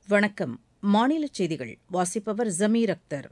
வணக்கம் மாநிலச் செய்திகள் வாசிப்பவர் ஜமீர் அக்தர்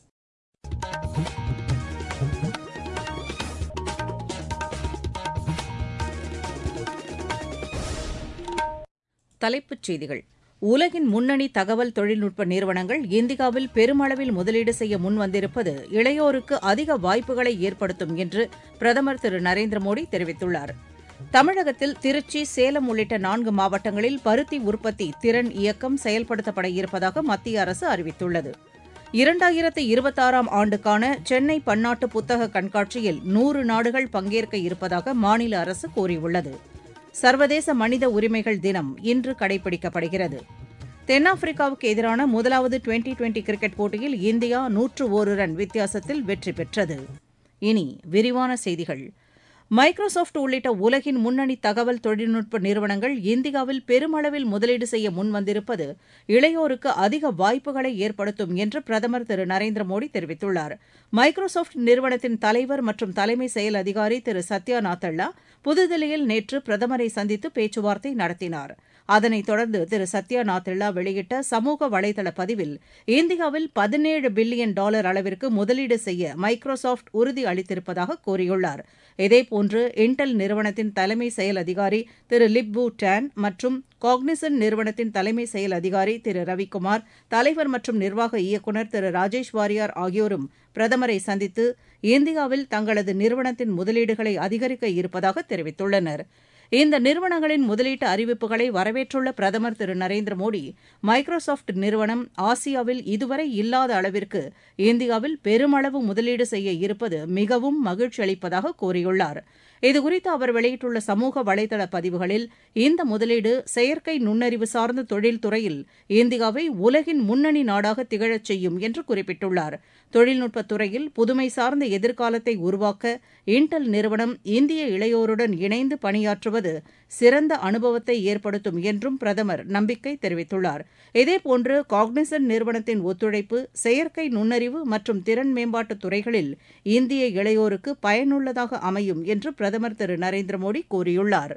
தலைப்புச் செய்திகள் உலகின் முன்னணி தகவல் தொழில்நுட்ப நிறுவனங்கள் இந்தியாவில் பெருமளவில் முதலீடு செய்ய முன்வந்திருப்பது இளையோருக்கு அதிக வாய்ப்புகளை ஏற்படுத்தும் என்று பிரதமர் திரு நரேந்திர மோடி தெரிவித்துள்ளார் தமிழகத்தில் திருச்சி சேலம் உள்ளிட்ட நான்கு மாவட்டங்களில் பருத்தி உற்பத்தி திறன் இயக்கம் செயல்படுத்தப்பட இருப்பதாக மத்திய அரசு அறிவித்துள்ளது இரண்டாயிரத்து இருபத்தாறாம் ஆண்டுக்கான சென்னை பன்னாட்டு புத்தக கண்காட்சியில் நூறு நாடுகள் பங்கேற்க இருப்பதாக மாநில அரசு கூறியுள்ளது சர்வதேச மனித உரிமைகள் தினம் இன்று கடைபிடிக்கப்படுகிறது தென்னாப்பிரிக்காவுக்கு எதிரான முதலாவது டுவெண்டி டுவெண்டி கிரிக்கெட் போட்டியில் இந்தியா நூற்று ஒரு ரன் வித்தியாசத்தில் வெற்றி பெற்றது இனி விரிவான செய்திகள் மைக்ரோசாப்ட் உள்ளிட்ட உலகின் முன்னணி தகவல் தொழில்நுட்ப நிறுவனங்கள் இந்தியாவில் பெருமளவில் முதலீடு செய்ய முன்வந்திருப்பது இளையோருக்கு அதிக வாய்ப்புகளை ஏற்படுத்தும் என்று பிரதமர் திரு நரேந்திர மோடி தெரிவித்துள்ளார் மைக்ரோசாப்ட் நிறுவனத்தின் தலைவர் மற்றும் தலைமை செயல் அதிகாரி திரு சத்யா நாத்தல்லா புதுதில்லியில் நேற்று பிரதமரை சந்தித்து பேச்சுவார்த்தை நடத்தினார் அதனைத் தொடர்ந்து திரு சத்யா நாத்தல்லா வெளியிட்ட சமூக வலைதள பதிவில் இந்தியாவில் பதினேழு பில்லியன் டாலர் அளவிற்கு முதலீடு செய்ய மைக்ரோசாப்ட் உறுதி அளித்திருப்பதாக கூறியுள்ளார் இதேபோன்று இன்டெல் நிறுவனத்தின் தலைமை செயல் அதிகாரி திரு லிப்வு டான் மற்றும் காக்னிசன் நிறுவனத்தின் தலைமை செயல் அதிகாரி திரு ரவிக்குமார் தலைவர் மற்றும் நிர்வாக இயக்குநர் திரு ராஜேஷ் வாரியார் ஆகியோரும் பிரதமரை சந்தித்து இந்தியாவில் தங்களது நிறுவனத்தின் முதலீடுகளை அதிகரிக்க இருப்பதாக தெரிவித்துள்ளனர் இந்த நிறுவனங்களின் முதலீட்டு அறிவிப்புகளை வரவேற்றுள்ள பிரதமர் திரு நரேந்திர மோடி மைக்ரோசாப்ட் நிறுவனம் ஆசியாவில் இதுவரை இல்லாத அளவிற்கு இந்தியாவில் பெருமளவு முதலீடு செய்ய இருப்பது மிகவும் மகிழ்ச்சி அளிப்பதாக கூறியுள்ளார் இதுகுறித்து அவர் வெளியிட்டுள்ள சமூக வலைதள பதிவுகளில் இந்த முதலீடு செயற்கை நுண்ணறிவு சார்ந்த தொழில்துறையில் இந்தியாவை உலகின் முன்னணி நாடாக திகழச் செய்யும் என்று குறிப்பிட்டுள்ளார் தொழில்நுட்பத் துறையில் புதுமை சார்ந்த எதிர்காலத்தை உருவாக்க இன்டெல் நிறுவனம் இந்திய இளையோருடன் இணைந்து பணியாற்றுவது சிறந்த அனுபவத்தை ஏற்படுத்தும் என்றும் பிரதமர் நம்பிக்கை தெரிவித்துள்ளார் இதேபோன்று காக்னிசன் நிறுவனத்தின் ஒத்துழைப்பு செயற்கை நுண்ணறிவு மற்றும் திறன் மேம்பாட்டுத் துறைகளில் இந்திய இளையோருக்கு பயனுள்ளதாக அமையும் என்று பிரதமர் திரு நரேந்திர மோடி கூறியுள்ளார்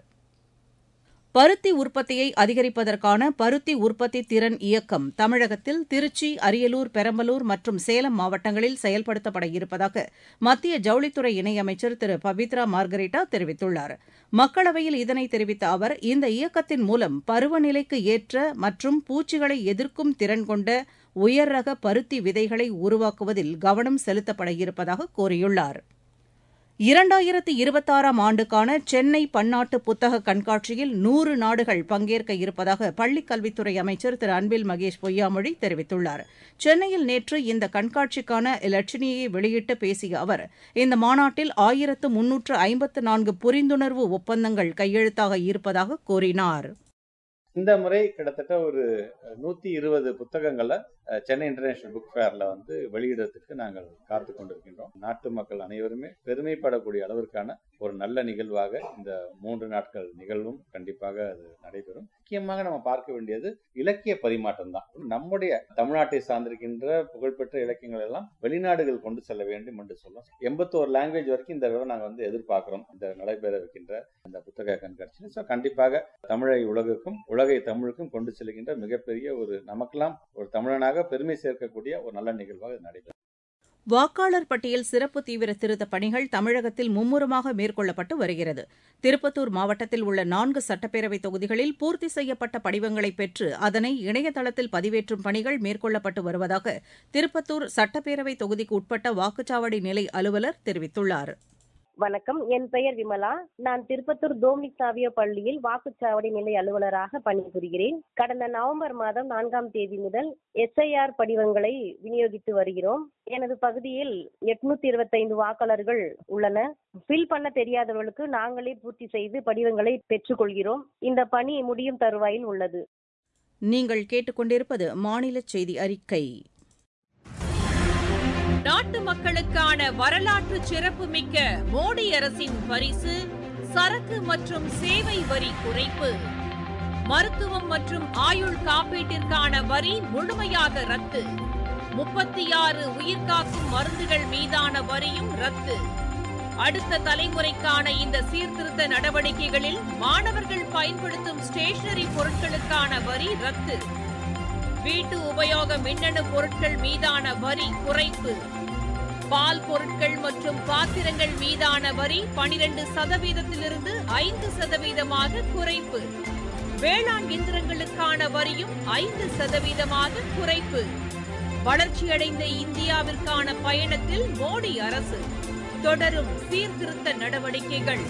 பருத்தி உற்பத்தியை அதிகரிப்பதற்கான பருத்தி உற்பத்தி திறன் இயக்கம் தமிழகத்தில் திருச்சி அரியலூர் பெரம்பலூர் மற்றும் சேலம் மாவட்டங்களில் செயல்படுத்தப்பட இருப்பதாக மத்திய ஜவுளித்துறை இணையமைச்சர் திரு பவித்ரா மார்கரிட்டா தெரிவித்துள்ளார் மக்களவையில் இதனை தெரிவித்த அவர் இந்த இயக்கத்தின் மூலம் பருவநிலைக்கு ஏற்ற மற்றும் பூச்சிகளை எதிர்க்கும் திறன் கொண்ட உயர் ரக பருத்தி விதைகளை உருவாக்குவதில் கவனம் செலுத்தப்பட இருப்பதாக கூறியுள்ளார் இரண்டாயிரத்து இருபத்தாறாம் ஆண்டுக்கான சென்னை பன்னாட்டு புத்தக கண்காட்சியில் நூறு நாடுகள் பங்கேற்க இருப்பதாக பள்ளிக் கல்வித்துறை அமைச்சர் திரு அன்பில் மகேஷ் பொய்யாமொழி தெரிவித்துள்ளார் சென்னையில் நேற்று இந்த கண்காட்சிக்கான இலட்சணியை வெளியிட்டு பேசிய அவர் இந்த மாநாட்டில் ஆயிரத்து முன்னூற்று ஐம்பத்து நான்கு புரிந்துணர்வு ஒப்பந்தங்கள் கையெழுத்தாக இருப்பதாக கூறினார் இந்த முறை கிட்டத்தட்ட ஒரு நூத்தி இருபது புத்தகங்களை சென்னை இன்டர்நேஷனல் புக் ஃபேர்ல வந்து வெளியிடறதுக்கு நாங்கள் காத்து கொண்டிருக்கின்றோம் நாட்டு மக்கள் அனைவருமே பெருமைப்படக்கூடிய அளவிற்கான ஒரு நல்ல நிகழ்வாக இந்த மூன்று நாட்கள் நிகழ்வும் கண்டிப்பாக அது நடைபெறும் முக்கியமாக நம்ம பார்க்க வேண்டியது இலக்கிய பரிமாற்றம் தான் நம்முடைய தமிழ்நாட்டை சார்ந்திருக்கின்ற புகழ்பெற்ற இலக்கியங்கள் எல்லாம் வெளிநாடுகள் கொண்டு செல்ல வேண்டும் என்று சொல்லும் எண்பத்தோரு லாங்குவேஜ் வரைக்கும் இந்த தடவை நாங்கள் வந்து எதிர்பார்க்கிறோம் இந்த நடைபெற இருக்கின்ற இந்த புத்தக கண்காட்சி ஸோ கண்டிப்பாக தமிழை உலகுக்கும் உலகை தமிழுக்கும் கொண்டு செல்கின்ற மிகப்பெரிய ஒரு நமக்கெல்லாம் ஒரு தமிழனாக பெருமை சேர்க்கக்கூடிய ஒரு நல்ல நிகழ்வாக நடைபெறும் வாக்காளர் பட்டியல் சிறப்பு தீவிர திருத்தப் பணிகள் தமிழகத்தில் மும்முரமாக மேற்கொள்ளப்பட்டு வருகிறது திருப்பத்தூர் மாவட்டத்தில் உள்ள நான்கு சட்டப்பேரவைத் தொகுதிகளில் பூர்த்தி செய்யப்பட்ட படிவங்களை பெற்று அதனை இணையதளத்தில் பதிவேற்றும் பணிகள் மேற்கொள்ளப்பட்டு வருவதாக திருப்பத்தூர் சட்டப்பேரவைத் தொகுதிக்கு உட்பட்ட வாக்குச்சாவடி நிலை அலுவலர் தெரிவித்துள்ளார் வணக்கம் என் பெயர் விமலா நான் திருப்பத்தூர் டோம்னிக் சாவிய பள்ளியில் வாக்குச்சாவடி நிலை அலுவலராக பணிபுரிகிறேன் கடந்த நவம்பர் மாதம் நான்காம் தேதி முதல் எஸ்ஐஆர் படிவங்களை விநியோகித்து வருகிறோம் எனது பகுதியில் எட்நூத்தி இருபத்தைந்து வாக்காளர்கள் உள்ளன ஃபில் பண்ண தெரியாதவர்களுக்கு நாங்களே பூர்த்தி செய்து படிவங்களை பெற்றுக்கொள்கிறோம் இந்த பணி முடியும் தருவாயில் உள்ளது நீங்கள் கேட்டுக்கொண்டிருப்பது மாநில செய்தி அறிக்கை நாட்டு மக்களுக்கான வரலாற்று சிறப்புமிக்க மோடி அரசின் பரிசு சரக்கு மற்றும் சேவை வரி குறைப்பு மருத்துவம் மற்றும் ஆயுள் காப்பீட்டிற்கான வரி முழுமையாக ரத்து முப்பத்தி ஆறு உயிர்காக்கும் மருந்துகள் மீதான வரியும் ரத்து அடுத்த தலைமுறைக்கான இந்த சீர்திருத்த நடவடிக்கைகளில் மாணவர்கள் பயன்படுத்தும் ஸ்டேஷனரி பொருட்களுக்கான வரி ரத்து வீட்டு உபயோக மின்னணு பொருட்கள் மீதான வரி குறைப்பு பால் பொருட்கள் மற்றும் பாத்திரங்கள் மீதான வரி பனிரெண்டு சதவீதத்திலிருந்து ஐந்து சதவீதமாக குறைப்பு வேளாண் இயந்திரங்களுக்கான வரியும் ஐந்து சதவீதமாக குறைப்பு வளர்ச்சியடைந்த இந்தியாவிற்கான பயணத்தில் மோடி அரசு தொடரும் சீர்திருத்த நடவடிக்கைகள்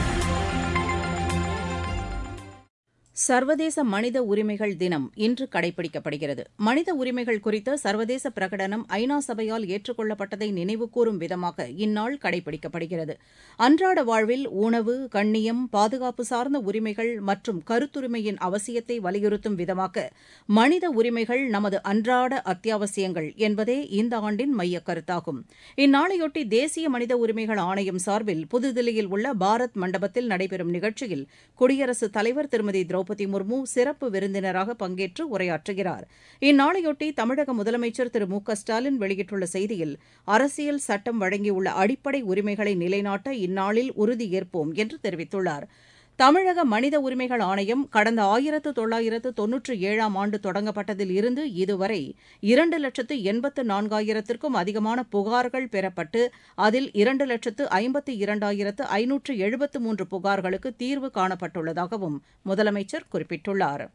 சர்வதேச மனித உரிமைகள் தினம் இன்று கடைபிடிக்கப்படுகிறது மனித உரிமைகள் குறித்த சர்வதேச பிரகடனம் ஐநா சபையால் ஏற்றுக்கொள்ளப்பட்டதை நினைவுகூரும் விதமாக இந்நாள் கடைபிடிக்கப்படுகிறது அன்றாட வாழ்வில் உணவு கண்ணியம் பாதுகாப்பு சார்ந்த உரிமைகள் மற்றும் கருத்துரிமையின் அவசியத்தை வலியுறுத்தும் விதமாக மனித உரிமைகள் நமது அன்றாட அத்தியாவசியங்கள் என்பதே இந்த ஆண்டின் மையக் கருத்தாகும் இந்நாளையொட்டி தேசிய மனித உரிமைகள் ஆணையம் சார்பில் புதுதில்லியில் உள்ள பாரத் மண்டபத்தில் நடைபெறும் நிகழ்ச்சியில் குடியரசுத் தலைவர் திருமதி திரௌபதி முர்மு சிறப்பு விருந்தினராக பங்கேற்று உரையாற்றுகிறார் இந்நாளையொட்டி தமிழக முதலமைச்சர் திரு மு க ஸ்டாலின் வெளியிட்டுள்ள செய்தியில் அரசியல் சட்டம் வழங்கியுள்ள அடிப்படை உரிமைகளை நிலைநாட்ட இந்நாளில் உறுதியேற்போம் என்று தெரிவித்துள்ளார் தமிழக மனித உரிமைகள் ஆணையம் கடந்த ஆயிரத்து தொள்ளாயிரத்து தொன்னூற்றி ஏழாம் ஆண்டு தொடங்கப்பட்டதில் இருந்து இதுவரை இரண்டு லட்சத்து எண்பத்து நான்காயிரத்திற்கும் அதிகமான புகார்கள் பெறப்பட்டு அதில் இரண்டு லட்சத்து ஐம்பத்து இரண்டாயிரத்து ஐநூற்று எழுபத்து மூன்று புகார்களுக்கு தீர்வு காணப்பட்டுள்ளதாகவும் முதலமைச்சர் குறிப்பிட்டுள்ளார்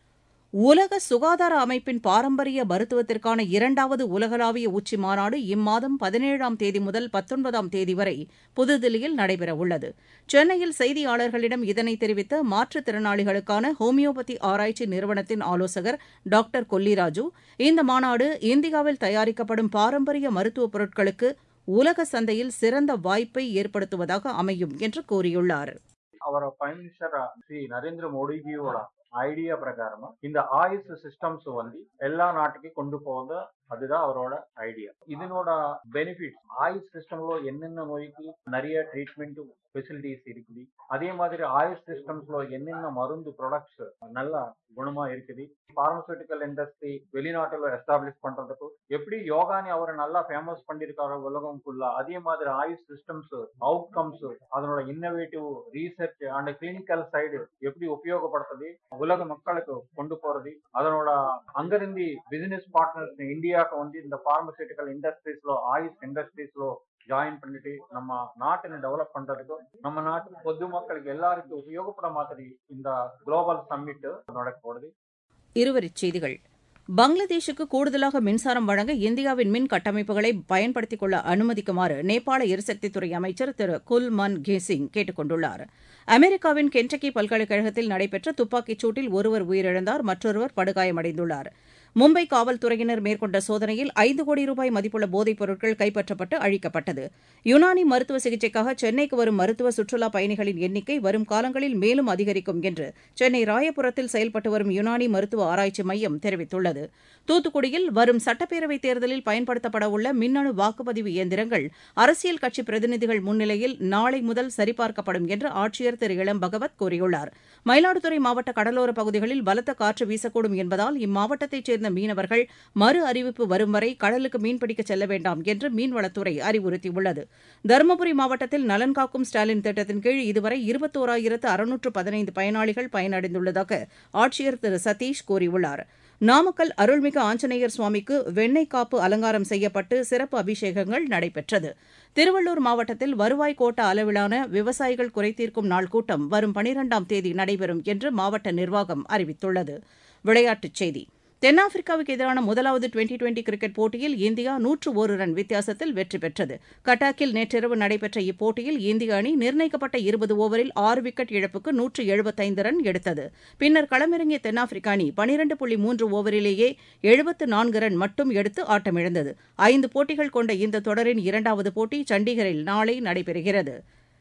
உலக சுகாதார அமைப்பின் பாரம்பரிய மருத்துவத்திற்கான இரண்டாவது உலகளாவிய உச்சி மாநாடு இம்மாதம் பதினேழாம் தேதி முதல் பத்தொன்பதாம் தேதி வரை புதுதில்லியில் நடைபெறவுள்ளது சென்னையில் செய்தியாளர்களிடம் இதனை தெரிவித்த மாற்றுத்திறனாளிகளுக்கான ஹோமியோபதி ஆராய்ச்சி நிறுவனத்தின் ஆலோசகர் டாக்டர் கொல்லிராஜு இந்த மாநாடு இந்தியாவில் தயாரிக்கப்படும் பாரம்பரிய மருத்துவப் பொருட்களுக்கு உலக சந்தையில் சிறந்த வாய்ப்பை ஏற்படுத்துவதாக அமையும் என்று கூறியுள்ளார் ಅವರ ಪ್ರೈಮ್ ಮಿನಿಸ್ಟರ್ ಶ್ರೀ ನರೇಂದ್ರ ಮೋಡಿಜಿಯವರ ஐடியா பிரகாரமா இந்த ஆயுஷ் சிஸ்டம்ஸ் வந்து எல்லா நாட்டுக்கு கொண்டு போவது அதுதான் அவரோட ஐடியா இதனோட பெனிஃபிட்ஸ் ஆயுஷ் சிஸ்டம்ல என்னென்ன நோய்க்கு நிறைய ட்ரீட்மெண்ட் ஃபெசிலிட்டிஸ் இருக்குது அதே மாதிரி ஆயுஷ் சிஸ்டம்ஸ்ல என்னென்ன மருந்து ப்ராடக்ட்ஸ் நல்ல குணமா இருக்குது பார்மசூட்டிக்கல் இண்டஸ்ட்ரி வெளிநாட்டுல எஸ்டாப்ளிஷ் பண்றதுக்கு எப்படி யோகானி அவரை நல்லா ஃபேமஸ் பண்ணிருக்காரு உலகம் ஃபுல்லா அதே மாதிரி ஆயுஷ் சிஸ்டம்ஸ் அவுட்கம்ஸ் அதனோட innovative research and clinical side எப்படி உபயோகப்படுத்துது உலக மக்களுக்கு கொண்டு போறது அதனோட அங்கிருந்து பிசினஸ் பார்ட்னர்ஸ் இந்தியாவுக்கு வந்து இந்த பார்மசூட்டிக்கல் இண்டஸ்ட்ரீஸ்ல ஆயுஷ் இண்டஸ்ட்ரீஸ்ல ஜாயின் பண்ணிட்டு நம்ம நாட்டினை டெவலப் பண்றதுக்கு நம்ம நாட்டு பொதுமக்களுக்கு எல்லாருக்கும் உபயோகப்பட மாதிரி இந்த குளோபல் சம்மிட் நடக்க போடுது இருவரிச் செய்திகள் பங்களாதேஷுக்கு கூடுதலாக மின்சாரம் வழங்க இந்தியாவின் மின் கட்டமைப்புகளை பயன்படுத்திக் கொள்ள அனுமதிக்குமாறு நேபாள எரிசக்தித்துறை அமைச்சர் திரு குல்மன் கேசிங் கேட்டுக் கொண்டுள்ளார் அமெரிக்காவின் கென்டக்கி பல்கலைக்கழகத்தில் நடைபெற்ற துப்பாக்கிச் சூட்டில் ஒருவர் உயிரிழந்தார் மற்றொருவர் படுகாயமடைந்துள்ளார் மும்பை காவல்துறையினர் மேற்கொண்ட சோதனையில் ஐந்து கோடி ரூபாய் மதிப்புள்ள போதைப் பொருட்கள் கைப்பற்றப்பட்டு அழிக்கப்பட்டது யுனானி மருத்துவ சிகிச்சைக்காக சென்னைக்கு வரும் மருத்துவ சுற்றுலா பயணிகளின் எண்ணிக்கை வரும் காலங்களில் மேலும் அதிகரிக்கும் என்று சென்னை ராயபுரத்தில் செயல்பட்டு வரும் யுனானி மருத்துவ ஆராய்ச்சி மையம் தெரிவித்துள்ளது தூத்துக்குடியில் வரும் சட்டப்பேரவைத் தேர்தலில் பயன்படுத்தப்பட உள்ள மின்னணு வாக்குப்பதிவு இயந்திரங்கள் அரசியல் கட்சி பிரதிநிதிகள் முன்னிலையில் நாளை முதல் சரிபார்க்கப்படும் என்று ஆட்சியர் திரு இளம் பகவத் கூறியுள்ளார் மயிலாடுதுறை மாவட்ட கடலோரப் பகுதிகளில் பலத்த காற்று வீசக்கூடும் என்பதால் இம்மாவட்டத்தைச் சேர்ந்த மீனவர்கள் மறு அறிவிப்பு வரும் வரை கடலுக்கு மீன்பிடிக்க செல்ல வேண்டாம் என்று மீன்வளத்துறை அறிவுறுத்தியுள்ளது தருமபுரி மாவட்டத்தில் நலன் காக்கும் ஸ்டாலின் திட்டத்தின் கீழ் இதுவரை இருபத்தோராயிரத்து அறுநூற்று பதினைந்து பயனாளிகள் பயனடைந்துள்ளதாக ஆட்சியர் திரு சதீஷ் கூறியுள்ளார் நாமக்கல் அருள்மிகு ஆஞ்சநேயர் சுவாமிக்கு வெண்ணெய் காப்பு அலங்காரம் செய்யப்பட்டு சிறப்பு அபிஷேகங்கள் நடைபெற்றது திருவள்ளூர் மாவட்டத்தில் வருவாய் கோட்ட அளவிலான விவசாயிகள் குறைதீர்க்கும் நாள் கூட்டம் வரும் பனிரெண்டாம் தேதி நடைபெறும் என்று மாவட்ட நிர்வாகம் அறிவித்துள்ளது விளையாட்டுச் செய்தி தென்னாப்பிரிக்காவுக்கு எதிரான முதலாவது டுவெண்டி டுவெண்டி கிரிக்கெட் போட்டியில் இந்தியா நூற்று ஒரு ரன் வித்தியாசத்தில் வெற்றி பெற்றது கட்டாக்கில் நேற்றிரவு நடைபெற்ற இப்போட்டியில் இந்திய அணி நிர்ணயிக்கப்பட்ட இருபது ஓவரில் ஆறு விக்கெட் இழப்புக்கு நூற்று எழுபத்தைந்து ரன் எடுத்தது பின்னர் களமிறங்கிய தென்னாப்பிரிக்க அணி பனிரண்டு புள்ளி மூன்று ஓவரிலேயே எழுபத்து நான்கு ரன் மட்டும் எடுத்து ஆட்டமிழந்தது ஐந்து போட்டிகள் கொண்ட இந்த தொடரின் இரண்டாவது போட்டி சண்டிகரில் நாளை நடைபெறுகிறது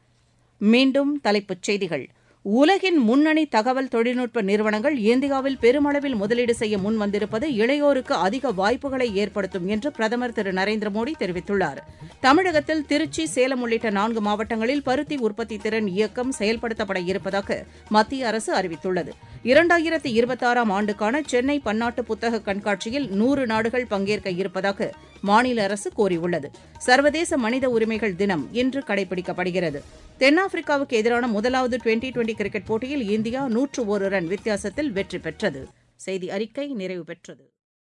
மீண்டும் தலைப்புச் செய்திகள் உலகின் முன்னணி தகவல் தொழில்நுட்ப நிறுவனங்கள் இந்தியாவில் பெருமளவில் முதலீடு செய்ய முன் வந்திருப்பது இளையோருக்கு அதிக வாய்ப்புகளை ஏற்படுத்தும் என்று பிரதமர் திரு நரேந்திர மோடி தெரிவித்துள்ளார் தமிழகத்தில் திருச்சி சேலம் உள்ளிட்ட நான்கு மாவட்டங்களில் பருத்தி உற்பத்தி திறன் இயக்கம் செயல்படுத்தப்பட இருப்பதாக மத்திய அரசு அறிவித்துள்ளது இரண்டாயிரத்து இருபத்தாறாம் ஆண்டுக்கான சென்னை பன்னாட்டு புத்தக கண்காட்சியில் நூறு நாடுகள் பங்கேற்க இருப்பதாக மாநில அரசு கூறியுள்ளது சர்வதேச மனித உரிமைகள் தினம் இன்று கடைபிடிக்கப்படுகிறது தென்னாப்பிரிக்காவுக்கு எதிரான முதலாவது டுவெண்டி டுவெண்டி கிரிக்கெட் போட்டியில் இந்தியா நூற்று ஒரு ரன் வித்தியாசத்தில் வெற்றி பெற்றது செய்தி அறிக்கை நிறைவு பெற்றது